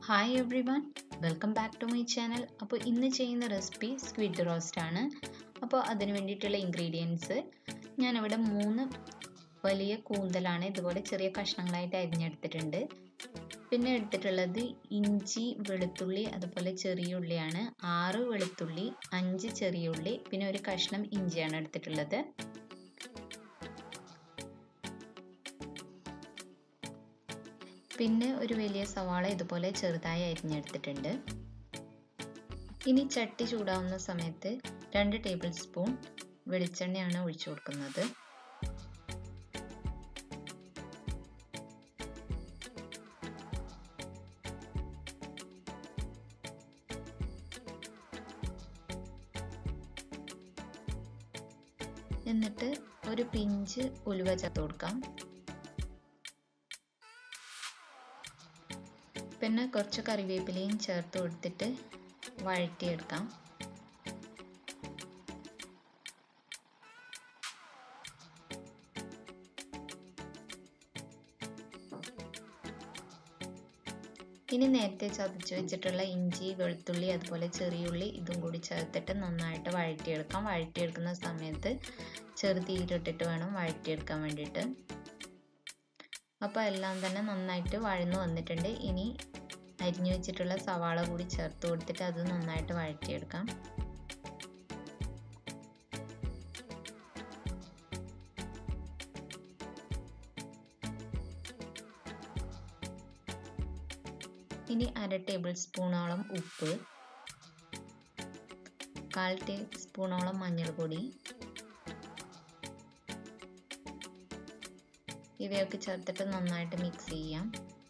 hi everyone welcome back to my channel അപ്പോൾ ഇന്ന് ചെയ്യുന്ന റെസിപ്പി സ്ക്വിഡ് റോസ്റ്റ് ആണ് അപ്പോൾ അതിന് വേണ്ടിയിട്ടുള്ള ഇൻഗ്രീഡിയൻസ് ഞാനിവിടെ മൂന്ന് വലിയ കൂന്തലാണ് ഇതുപോലെ ചെറിയ കഷ്ണങ്ങളായിട്ട് അരിഞ്ഞെടുത്തിട്ടുണ്ട് പിന്നെ എടുത്തിട്ടുള്ളത് ഇഞ്ചി വെളുത്തുള്ളി അതുപോലെ ചെറിയ ഉള്ളിയാണ് ആറ് വെളുത്തുള്ളി അഞ്ച് ചെറിയ ഉള്ളി പിന്നെ ഒരു കഷ്ണം ഇഞ്ചിയാണ് എടുത്തിട്ടുള്ളത് പിന്നെ ഒരു വലിയ സവാള ഇതുപോലെ ചെറുതായി അരിഞ്ഞെടുത്തിട്ടുണ്ട് ഇനി ചട്ടി ചൂടാവുന്ന സമയത്ത് രണ്ട് ടേബിൾ സ്പൂൺ വെളിച്ചെണ്ണയാണ് ഒഴിച്ചു കൊടുക്കുന്നത് എന്നിട്ട് ഒരു പിഞ്ച് ഉലുവ ചേർത്ത് കൊടുക്കാം പിന്നെ കുറച്ച് കറിവേപ്പിലയും ചേർത്ത് കൊടുത്തിട്ട് വഴറ്റിയെടുക്കാം ഇനി നേരത്തെ ചതച്ച് വെച്ചിട്ടുള്ള ഇഞ്ചി വെളുത്തുള്ളി അതുപോലെ ചെറിയുള്ളി ഇതും കൂടി ചേർത്തിട്ട് നന്നായിട്ട് വഴറ്റിയെടുക്കാം വഴറ്റിയെടുക്കുന്ന സമയത്ത് ചെറുതീരിട്ടിട്ട് വേണം വഴറ്റിയെടുക്കാൻ വേണ്ടിയിട്ട് അപ്പോൾ എല്ലാം തന്നെ നന്നായിട്ട് വഴന്നു വന്നിട്ടുണ്ട് ഇനി അരിഞ്ഞു വെച്ചിട്ടുള്ള സവാള കൂടി ചേർത്ത് കൊടുത്തിട്ട് അത് നന്നായിട്ട് വഴറ്റിയെടുക്കാം ഇനി അര ടേബിൾ സ്പൂണോളം ഉപ്പ് കാൽ ടീസ്പൂണോളം മഞ്ഞൾപ്പൊടി ഇവയൊക്കെ ചേർത്തിട്ട് നന്നായിട്ട് മിക്സ് ചെയ്യാം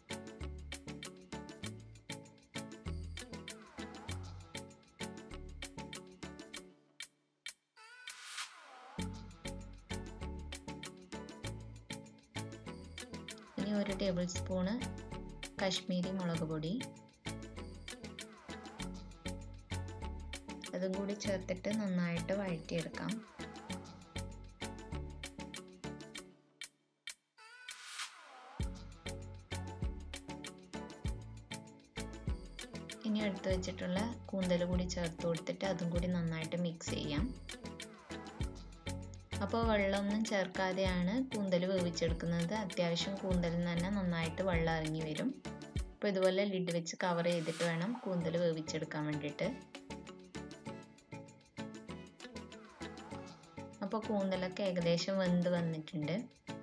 ഇനി ഒരു ടേബിൾ സ്പൂണ് കാശ്മീരി മുളക് പൊടി അതും കൂടി ചേർത്തിട്ട് നന്നായിട്ട് വഴറ്റിയെടുക്കാം ഇനി എടുത്തു വെച്ചിട്ടുള്ള കൂന്തൽ കൂടി ചേർത്ത് കൊടുത്തിട്ട് അതും കൂടി നന്നായിട്ട് മിക്സ് ചെയ്യാം അപ്പോൾ വെള്ളമൊന്നും ചേർക്കാതെയാണ് കൂന്തൽ വേവിച്ചെടുക്കുന്നത് അത്യാവശ്യം കൂന്തലിൽ തന്നെ നന്നായിട്ട് വെള്ളം ഇറങ്ങി വരും അപ്പോൾ ഇതുപോലെ ലിഡ് വെച്ച് കവർ ചെയ്തിട്ട് വേണം കൂന്തൽ വേവിച്ചെടുക്കാൻ വേണ്ടിയിട്ട് അപ്പോൾ കൂന്തലൊക്കെ ഏകദേശം വെന്ത് വന്നിട്ടുണ്ട്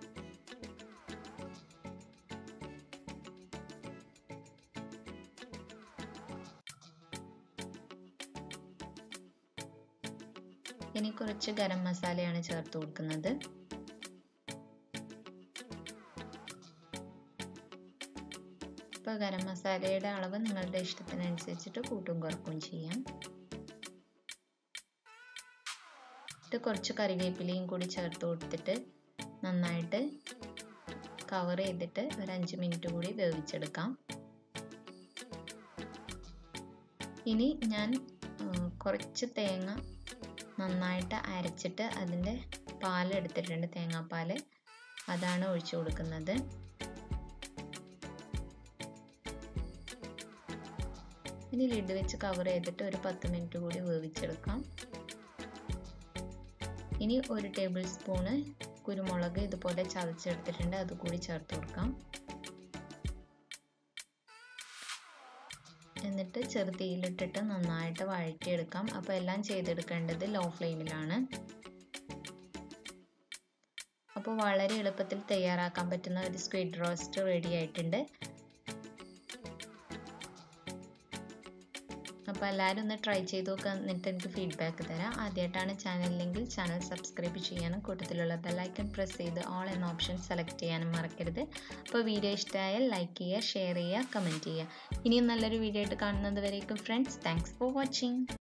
ഇനി കുറച്ച് ഗരം മസാലയാണ് ചേർത്ത് കൊടുക്കുന്നത് ഇപ്പോൾ ഗരം മസാലയുടെ അളവ് നിങ്ങളുടെ ഇഷ്ടത്തിനനുസരിച്ചിട്ട് കൂട്ടും കുറക്കും ചെയ്യാം ഇത് കുറച്ച് കറിവേപ്പിലയും കൂടി ചേർത്ത് കൊടുത്തിട്ട് നന്നായിട്ട് കവർ ചെയ്തിട്ട് ഒരു അഞ്ച് മിനിറ്റ് കൂടി വേവിച്ചെടുക്കാം ഇനി ഞാൻ കുറച്ച് തേങ്ങ നന്നായിട്ട് അരച്ചിട്ട് അതിൻ്റെ പാൽ എടുത്തിട്ടുണ്ട് തേങ്ങാപ്പാൽ അതാണ് ഒഴിച്ചു കൊടുക്കുന്നത് ഇനി ലിഡ് വെച്ച് കവർ ചെയ്തിട്ട് ഒരു പത്ത് മിനിറ്റ് കൂടി വേവിച്ചെടുക്കാം ഇനി ഒരു ടേബിൾ സ്പൂണ് കുരുമുളക് ഇതുപോലെ ചതച്ചെടുത്തിട്ടുണ്ട് അത് കൂടി ചേർത്ത് കൊടുക്കാം എന്നിട്ട് ചെറുതീയിലിട്ടിട്ട് നന്നായിട്ട് വഴറ്റിയെടുക്കാം അപ്പോൾ എല്ലാം ചെയ്തെടുക്കേണ്ടത് ലോ ഫ്ലെയിമിലാണ് അപ്പോൾ വളരെ എളുപ്പത്തിൽ തയ്യാറാക്കാൻ പറ്റുന്ന ഒരു സ്ക്വിഡ് റോസ്റ്റ് റെഡി ആയിട്ടുണ്ട് അപ്പോൾ എല്ലാവരും ഒന്ന് ട്രൈ ചെയ്ത് നോക്കുക എന്നിട്ട് എനിക്ക് ഫീഡ്ബാക്ക് തരാം ആദ്യമായിട്ടാണ് ചാനലിലെങ്കിൽ ചാനൽ സബ്സ്ക്രൈബ് ചെയ്യാനും കൂട്ടത്തിലുള്ള ബെല്ലൈക്കൺ പ്രസ് ചെയ്ത് ഓൾ എന്ന ഓപ്ഷൻ സെലക്ട് ചെയ്യാനും മറക്കരുത് അപ്പോൾ വീഡിയോ ഇഷ്ടമായാൽ ലൈക്ക് ചെയ്യുക ഷെയർ ചെയ്യുക കമൻറ്റ് ചെയ്യുക ഇനിയും നല്ലൊരു വീഡിയോ ആയിട്ട് കാണുന്നത് വരേക്കും ഫ്രണ്ട്സ് താങ്ക്സ് ഫോർ വാച്ചിങ്